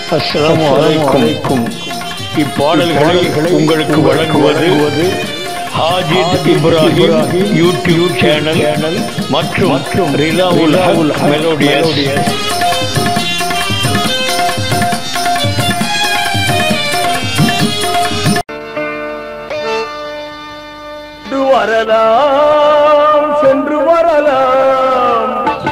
அஸ்ஸலாமு அலைக்கும் இப்பாடல்களை உங்களுக்கு வழங்குவது ஹாஜித் இப்ராஹிம் யூடியூப் சேனல் மற்றும் மற்றும் ரிலாவுல் ஹக் மெலோடியஸ் சென்று வரலாம் சென்று வரலாம்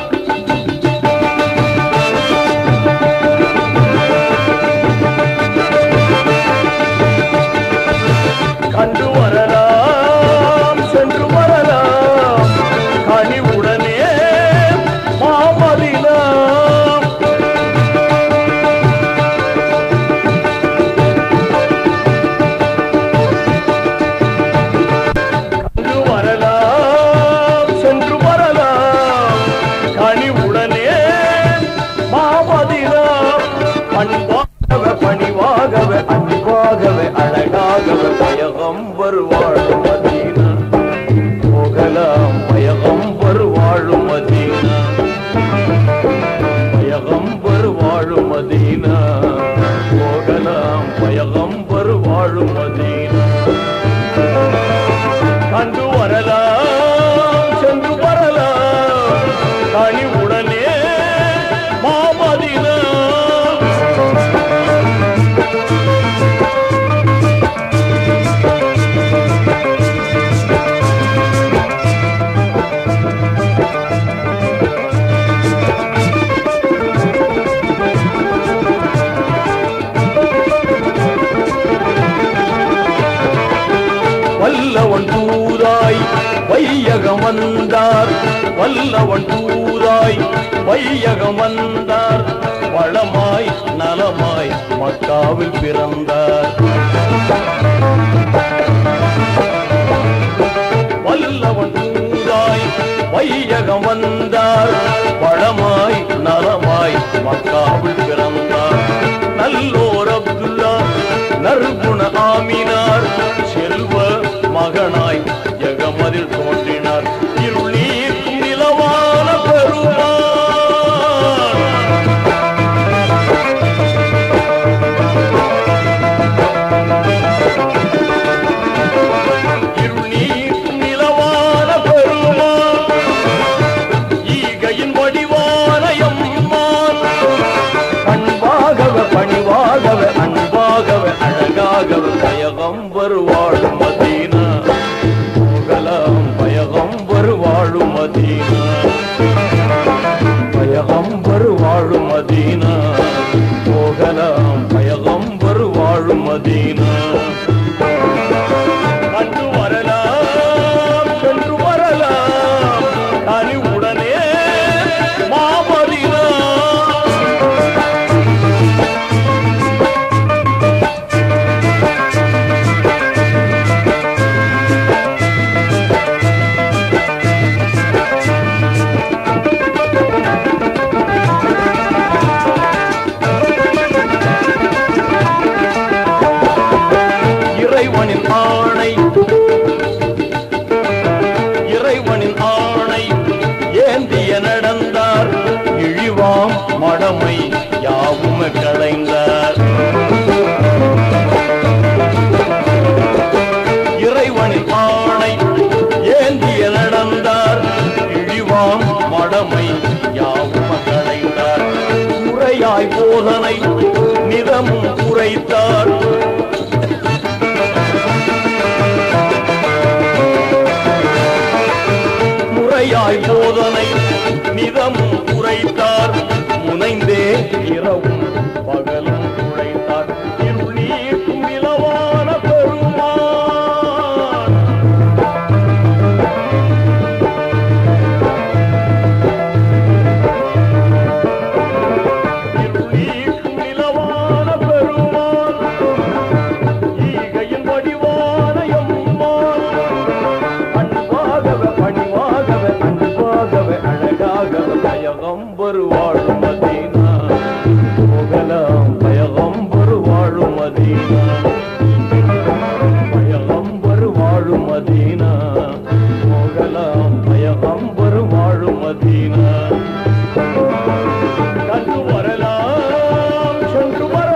கண்டு வரலாம் சென்று வரலாம் கனிவுடனே மாமதிலாம் கண்டு வரலாம் சென்று வரலாம் கனிவுடனே மாமதிலாம் பண்பாகவே பணிவாகவே அன்பாகவே அழகாகவே பயகம் வருவாழும் மதீனா போகலாம் பயகம் வருவாழும் மதீனா பயகம் வருவாழும் மதீனா போகலாம் பயகம் வருவாழும் மதீனா கண்டு வரலாம் சென்று வரலாம் கனிவுடனே மாமதினா வல்லவன் தூதாய் வையகம் வந்தார் வல்லவன் தூதாய் வையகம் வந்தார் வளமாய் நலமாய் மக்காவில் பிறந்தார் வல்லவன் தூதாய் வையகம் வந்தார் வளமாய் நலமாய் மக்காவில் பிறந்தார் நல்லோர் அப்துல்லா நற்குண ஆமினார் செல்வ மகனாய் ஜெகமதில் தோன்றினார் இருளீர் நிலவான பெருமான் இருநீர் நிலவான பெருமான் ஈகையின் வடிவான எம்மான் பண்பாகவே பணிவாகவே அன்பாகவே அழகாகவே பயகம் வருவாழும் மதீனா போகலாம் பயகம் வருவாழும் மதீனா பயகம் வருவாழும் மதீனா போகலாம் பயகம் வருவாழும் மதீனா கண்டு வரலாம் சென்று வரலாம் கனிவுடனே மாமதினா இறைவனின் ஆணை இறைவனின் ஆணை ஏந்திய நடந்தார் இழிவாம் மடமை யாவும் களைந்தார் இறைவனின் ஆணை ஏந்திய நடந்தார் இழிவாம் மடமை யாவும் களைந்தார் முறையாய் போதனை நிதமும் உரைத்தார் முறையாய் போதனை நிதமும் உரைத்தார் முனைந்தே இரவும் பகலும் உழைத்தார் இருளீக்கும் இலவான பெருமான் இருளீக்கும் இலவான பெருமான் ஈகையின் வடிவான எம்மான் அன்பாகவே பணிவாகவே அன்பாகவே அழகாகவே பயகம் வருவாழும் மதீனா போகலாம் பயகம் வருவாழும் மதீனா பயகம் வருவாழும் மதீனா போகலாம் பயகம் வருவாழும் மதீனா கண்டு வரலாம் சென்று வரலாம்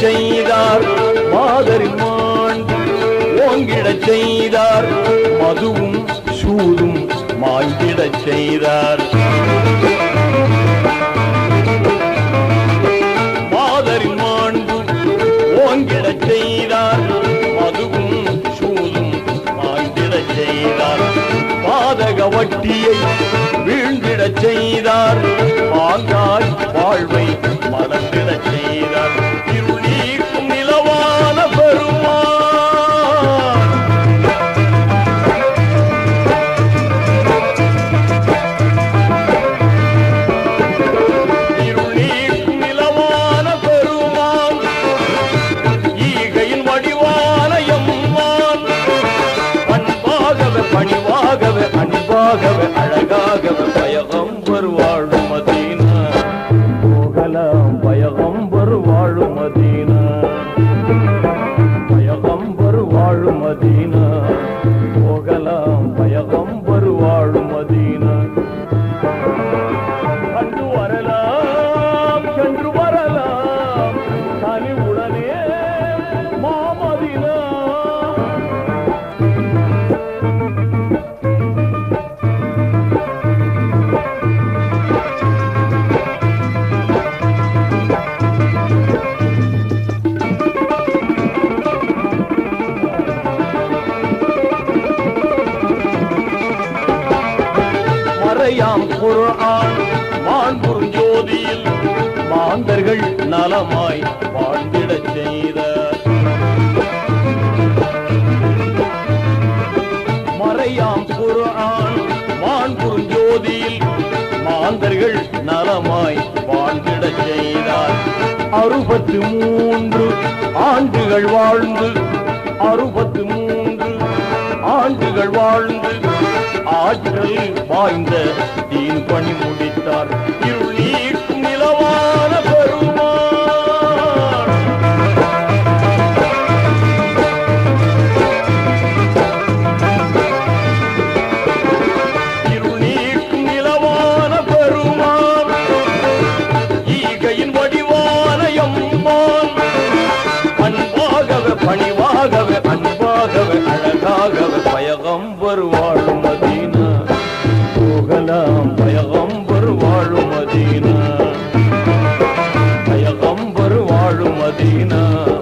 செய்தார் மாதரின் மாண்பு ஓங்கிடச் செய்தார் மதுவும் சூதும் மாய்ந்திடச் செய்தார் மாதரின் மாண்பு ஓங்கிடச் செய்தார் மதுவும் சூதும் மாய்ந்திடச் செய்தார் பாதக வட்டியை வீழ்ந்திடச் செய்தார் பாங்காய் வாழ்வை மலர்ந்திடச் செய்தார் இருள் நீக்கும் நிலவான பெருமான் இருள் நீக்கும் நிலவான பெருமான் ஈகையின் வடிவான எம்மான் பண்பாகவே பணிவாகவே அன்பாகவே அழகாகவே பயகம் வருவாழும் மதீனா போகலாம் பயகம் வருவாழும் மதீனா பயகம் வருவாழும் மதீனா போகலாம் பயகம் வருவாழும் மதீனா கண்டு வரலாம் சென்று வரலாம் கனிவுடனே மாமதினா மறையாம் குர்ஆன் மாண்புறும் ஜோதியில் மாந்தர்கள் நலமாய் வாழ்ந்திடச் செய்த மறையாம் குர்ஆன் மாண்புறும் ஜோதியில் மாந்தர்கள் நலமாய் வாழ்ந்திடச் செய்தார் அறுபத்து மூன்று ஆண்டுகள் வாழ்ந்து அறுபத்து மூன்று ஆண்டுகள் வாழ்ந்து ஆற்றல் வாய்ந்த தீன் பணி முடித்தார் இருள் நீக்கும் நிலவான பெருமான் இருள் நீக்கும் நிலவான பெருமான் ஈகையின் வடிவான எம்மான் அன்பாகவே பணிவாகவே அன்பாகவே அழகாகவே பயகம் வருவாழும் மதீனா போகலாம் பயகம் வருவாழும் மதீனா பயகம் வருவாழும் மதீனா